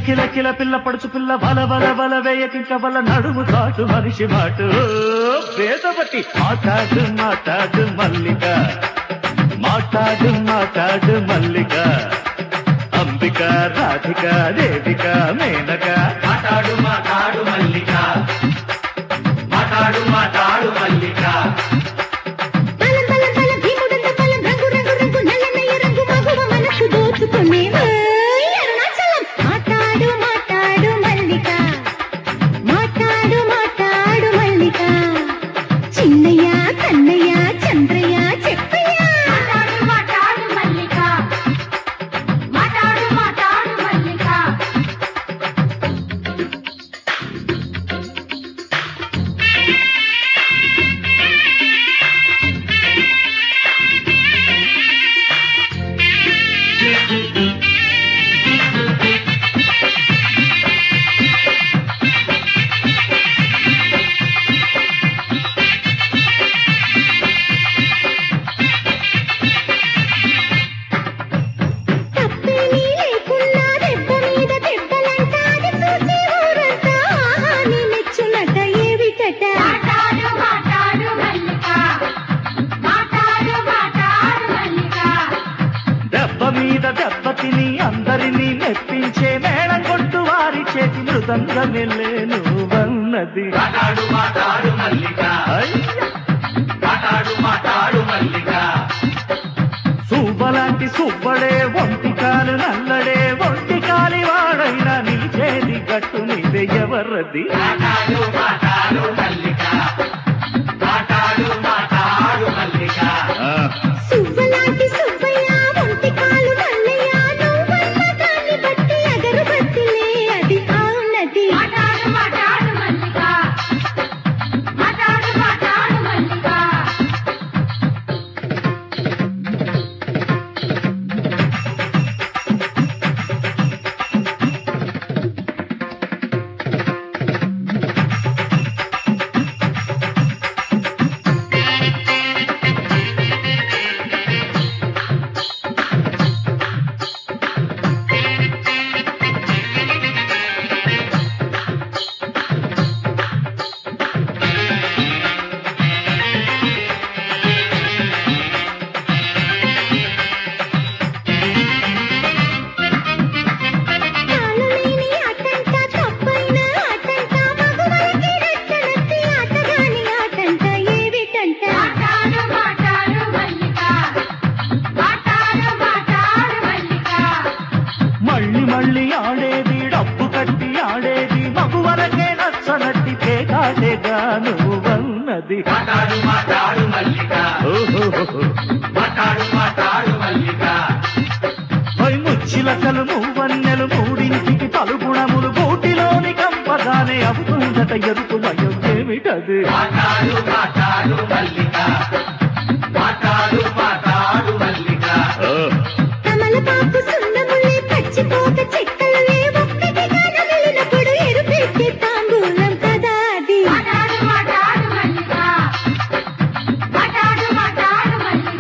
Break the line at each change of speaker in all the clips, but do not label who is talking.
కిల కిల పిల్ల పడుచు పిల్ల బల బల బల వేయకింక వల్ల నడుము చాటు మనిషి మాటు వేదవతి మాట్లాడు మాట్లాడు మల్లిక మాట్లాడు మాట్లాడు మల్లిక అంబిక రాధిక దేవిక మేనక
మాట్లాడు మాట్లాడు మల్లిక మాట్లాడు మాట్లాడు మల్లిక
బలం బలం బలం భీముడంత బలం రంగు రంగు రంగు నల్లనయ్య రంగు మగువ మనసు దోచుకునే ఓయ్ అరుణాచలం మాట్లాడు మాట్లాడు మల్లిక మాట్లాడు మాట్లాడు మల్లిక చిన్నయ్య కన్నయ్య చంద్రయ్య చెప్పయ్య
మాట్లాడు మాట్లాడు మల్లిక మాట్లాడు మాట్లాడు మల్లిక
తప్పేమీ లేకున్నా దెబ్బ మీద దెబ్బలంటాది చూసి ఊరంతా ఆహాని మెచ్చునట ఏవిటట
మాట్లాడు మాట్లాడు మల్లిక మాట్లాడు మాట్లాడు మల్లిక
దెబ్బ మీద దెబ్బ తిని అందరినీ మెప్పించే మేళం కొట్టు వారి చేతి మృదంగమెల్లే నువ్వన్నది
మాట్లాడు మాట్లాడు మల్లిక
అయ్య!
మాట్లాడు మాట్లాడు మల్లిక
సువ్వలాంటి సువ్వడే ఒంటి కాలు నల్లడే ఒంటి కాలి వాడైనా నిలిచేది గట్టు మీద ఎవరది
మాట్లాడు మాట్లాడు మల్లిక మాట్లాడు మాట్లాడు మల్లిక
ఆ,
సువ్వలాంటి సువ్వయ్య ఒంటి కాలు మల్లయ్య నువ్వన్న దాన్ని బట్టి అగరు బట్టిలే అది అవునది
మాట్లాడు మాట్లాడు మల్లిక మాట్లాడు మాట్లాడు మల్లిక
తాళలేని ఆటంట తప్పైన ఆటంట మగవాళ్ళకి రెక్కలెత్తి ఆటగాని ఆటంట ఏవిటంట
మాట్లాడు మాట్లాడు మల్లిక మాట్లాడు మాట్లాడు మల్లిక
మళ్ళీ మళ్ళీ ఆడేది డబ్బు కట్టి ఆడేది మగువరకే నచ్చనట్టి పేకాటేగా నువ్వన్నది
మాట్లాడు మాట్లాడు మల్లిక
ఓహోహోహో.
మాట్లాడు మాట్లాడు మల్లిక
పై ముచ్చిలకలు మూవన్నెలు మూడింటికి పలుగుణములు గూటిలోని కంపగానే అవుతుందట ఎరుపు భయం ఏమిటది
మాట్లాడు మాట్లాడు మల్లిక మాట్లాడు మాట్లాడు మల్లిక
ఆ,
తమలపాకు సున్నములే పచ్చిపోక చెక్కలులే ఒక్కటిగా నమిలినప్పుడు ఎరుపెక్కే తాంబూలం కదా అది
మాట్లాడు మాట్లాడు మల్లిక మాట్లాడు మాట్లాడు మల్లిక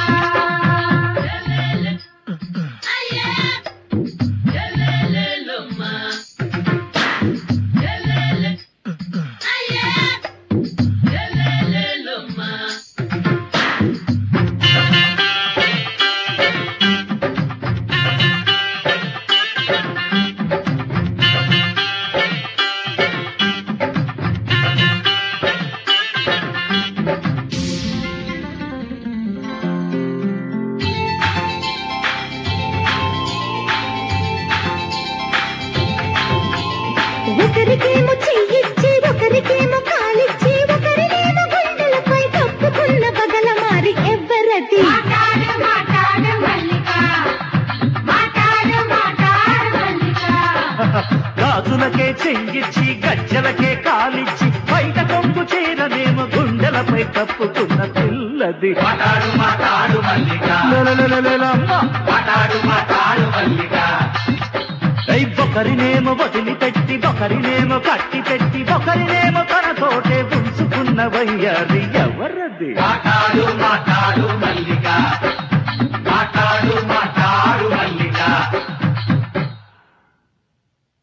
ఒకరికేమో చెయ్యిచ్చి ఒకరికేమో కాలిచ్చి ఒకరినేమో గుండెలపై కప్పుకున్న పగల మారి ఎవ్వరది
మాట్లాడు మాట్లాడు మల్లిక మాట్లాడు మాట్లాడు మల్లిక
గాజులకే చెయ్యిచ్చి గజ్జలకే కాలిచ్చి బయట కొంగు చీరనేమో గుండెలపై కప్పుకున్న పిల్లది
మాట్లాడు మాట్లాడు మల్లిక
లలలలలలమ్మ.
మాట్లాడు మాట్లాడు మల్లిక
ఐ ఒకరినేమో వదిలిపెట్టి ఒకరినేమో కట్టి పెట్టి ఒకరినేమో తనతోటే ఉంచుకున్న వయ్యారి ఎవరది
మాట్లాడు మాట్లాడు మల్లిక మాట్లాడు మాట్లాడు మల్లిక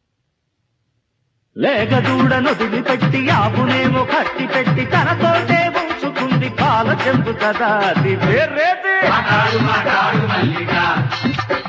లేక దూడను పెట్టి ఆపునేమో కట్టి పెట్టి తనతోటే ఉంచుకుంది పాల చెంపు కదా అది వేరేది
మాట్లాడు మాట్లాడు మల్లిక